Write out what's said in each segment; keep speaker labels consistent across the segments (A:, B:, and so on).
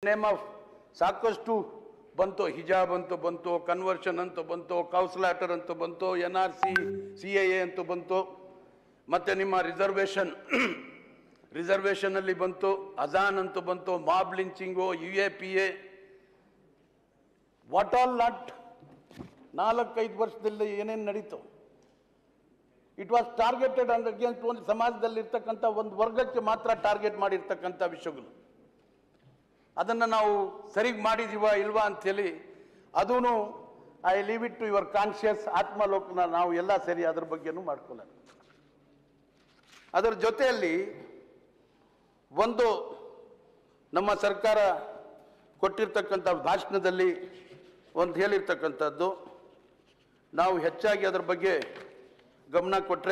A: Name of ಸಾಕಷ್ಟು ಬಂತು ಹಿಜಾಬ್ ಅಂತೂ ಬಂತು ಕನ್ವರ್ಷನ್ ಅಂತೂ ಬಂತು ಕೌನ್ಸಿಲಾಟರ್ ಅಂತೂ ಬಂತು N R C C A ಅಂತೂ ಬಂತು ಮತ್ತು ನಿಮ್ಮ ರಿಸರ್ವೇಷನ್ ರಿಸರ್ವೇಷನಲ್ಲಿ ಬಂತು ಅಜಾನ್ ಅಂತೂ ಬಂತು mob lynching U A P A what all not ನಾಲ್ಕೈದು ವರ್ಷದಲ್ಲಿ ಏನೇನು ನಡೀತು it was targeted and against ಒಂದು ಸಮಾಜದಲ್ಲಿ ಇರ್ತಕ್ಕಂಥ ಒಂದು ವರ್ಗಕ್ಕೆ ಮಾತ್ರ ಟಾರ್ಗೆಟ್ ಮಾಡಿರ್ತಕ್ಕಂಥ ವಿಷಯಗಳು ಅದನ್ನು ನಾವು ಸರಿಗೆ ಮಾಡಿದೀವ ಇಲ್ವಾ ಅಂಥೇಳಿ ಅದೂ I leave it to your conscious ಆತ್ಮಲೋಕನ ನಾವು ಎಲ್ಲ ಸರಿ ಅದ್ರ ಬಗ್ಗೆನೂ ಮಾಡ್ಕೊಳ್ಳೋಣ ಅದರ ಜೊತೆಯಲ್ಲಿ ಒಂದು ನಮ್ಮ ಸರ್ಕಾರ ಕೊಟ್ಟಿರ್ತಕ್ಕಂಥ ಭಾಷಣದಲ್ಲಿ ಒಂದು ಹೇಳಿರ್ತಕ್ಕಂಥದ್ದು ನಾವು ಹೆಚ್ಚಾಗಿ ಅದರ ಬಗ್ಗೆ ಗಮನ ಕೊಟ್ಟರೆ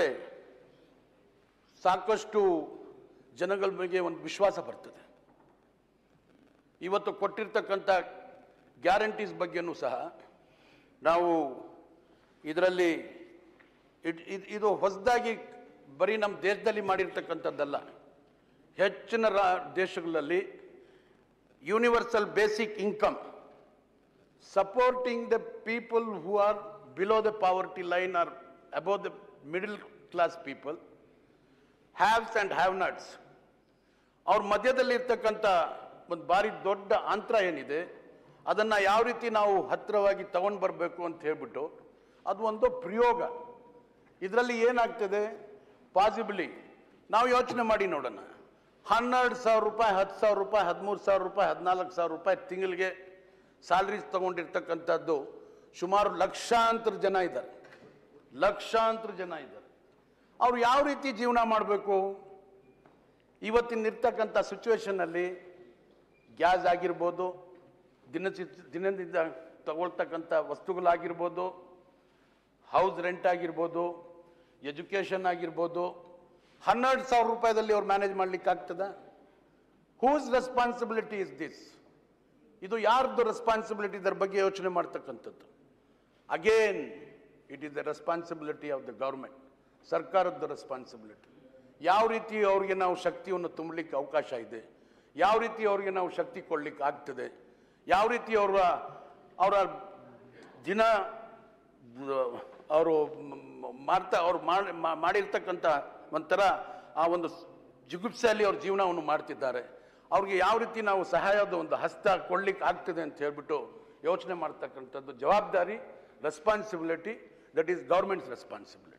A: ಸಾಕಷ್ಟು ಜನಗಳ ಬಗ್ಗೆ ಒಂದು ವಿಶ್ವಾಸ ಬರ್ತದೆ ಇವತ್ತು ಕೊಟ್ಟಿರ್ತಕ್ಕಂಥ ಗ್ಯಾರಂಟೀಸ್ ಬಗ್ಗೆನೂ ಸಹ ನಾವು ಇದರಲ್ಲಿ ಇಟ್ ಇದ್- ಇದು ಹೊಸದಾಗಿ ಬರೀ ನಮ್ಮ ದೇಶದಲ್ಲಿ ಮಾಡಿರ್ತಕ್ಕಂಥದ್ದಲ್ಲ ಹೆಚ್ಚಿನ ರಾ ದೇಶಗಳಲ್ಲಿ universal basic income supporting the people who are below the poverty line or above the middle class people, haves and have-nots. ಅವ್ರ ಮಧ್ಯದಲ್ಲಿ ಇರ್ತಕ್ಕಂಥ ಒಂದು ಭಾರಿ ದೊಡ್ಡ ಅಂತರ ಏನಿದೆ ಅದನ್ನು ಯಾವ ರೀತಿ ನಾವು ಹತ್ತಿರವಾಗಿ ತಗೊಂಡು ಬರಬೇಕು ಅಂತ ಹೇಳ್ಬಿಟ್ಟು ಅದು ಒಂದು ಪ್ರಯೋಗ ಇದರಲ್ಲಿ ಏನಾಗ್ತದೆ ಪಾಸಿಬಲಿ ನಾವು ಯೋಚನೆ ಮಾಡಿ ನೋಡೋಣ ಹನ್ನೆರಡು ಸಾವಿರ ರೂಪಾಯಿ ಹತ್ತು ಸಾವಿರ ರೂಪಾಯಿ ಹದಿಮೂರು ಸಾವಿರ ರೂಪಾಯಿ ಹದಿನಾಲ್ಕು ಸಾವಿರ ರೂಪಾಯಿ ತಿಂಗಳಿಗೆ ಸ್ಯಾಲ್ರೀಸ್ ತಗೊಂಡಿರ್ತಕ್ಕಂಥದ್ದು ಸುಮಾರು ಲಕ್ಷಾಂತರ ಜನ ಇದ್ದಾರೆ ಲಕ್ಷಾಂತರ ಜನ ಇದ್ದಾರೆ ಅವ್ರು ಯಾವ ರೀತಿ ಜೀವನ ಮಾಡಬೇಕು ಇವತ್ತಿನ ಇರ್ತಕ್ಕಂಥ ಸಿಚುವೇಶನ್ನಲ್ಲಿ ಗ್ಯಾಸ್ ಆಗಿರ್ಬೋದು ದಿನಸಿ ದಿನದಿಂದ ತಗೊಳ್ತಕ್ಕಂಥ ವಸ್ತುಗಳಾಗಿರ್ಬೋದು ಹೌಸ್ ರೆಂಟ್ ಆಗಿರ್ಬೋದು ಎಜುಕೇಷನ್ ಆಗಿರ್ಬೋದು ಹನ್ನೆರಡು ಸಾವಿರ ರೂಪಾಯಿದಲ್ಲಿ ಅವ್ರು ಮ್ಯಾನೇಜ್ ಮಾಡ್ಲಿಕ್ಕೆ ಆಗ್ತದ ಹೂಸ್ ರೆಸ್ಪಾನ್ಸಿಬಿಲಿಟಿ ಇಸ್ ದಿಸ್ ಇದು ಯಾರ್ದು ರೆಸ್ಪಾನ್ಸಿಬಿಲಿಟಿ ಇದರ ಬಗ್ಗೆ ಯೋಚನೆ ಮಾಡ್ತಕ್ಕಂಥದ್ದು again it is the responsibility of the government ಸರ್ಕಾರದ ರೆಸ್ಪಾನ್ಸಿಬಿಲಿಟಿ ಯಾವ ರೀತಿ ಅವ್ರಿಗೆ ನಾವು ಶಕ್ತಿಯನ್ನು ತುಂಬಲಿಕ್ಕೆ ಅವಕಾಶ ಇದೆ ಯಾವ ರೀತಿ ಅವ್ರಿಗೆ ನಾವು ಶಕ್ತಿ ಕೊಡ್ಲಿಕ್ಕೆ ಆಗ್ತದೆ ಯಾವ ರೀತಿ ಅವರ ಅವರ ದಿನ ಅವರು ಮಾಡ್ತಾ ಅವ್ರು ಮಾಡಿ ಮಾ- ಮಾಡಿರ್ತಕ್ಕಂಥ ಒಂಥರ ಆ ಒಂದು ಜಿಗುಪ್ಸೆಯಲ್ಲಿ ಅವ್ರ ಜೀವನವನ್ನು ಮಾಡ್ತಿದ್ದಾರೆ ಅವ್ರಿಗೆ ಯಾವ ರೀತಿ ನಾವು ಸಹಾಯದ ಒಂದು ಹಸ್ತ ಕೊಡ್ಲಿಕ್ಕೆ ಆಗ್ತದೆ ಅಂತ ಹೇಳ್ಬಿಟ್ಟು ಯೋಚನೆ ಮಾಡ್ತಕ್ಕಂಥದ್ದು ಜವಾಬ್ದಾರಿ responsibility that is government's responsibility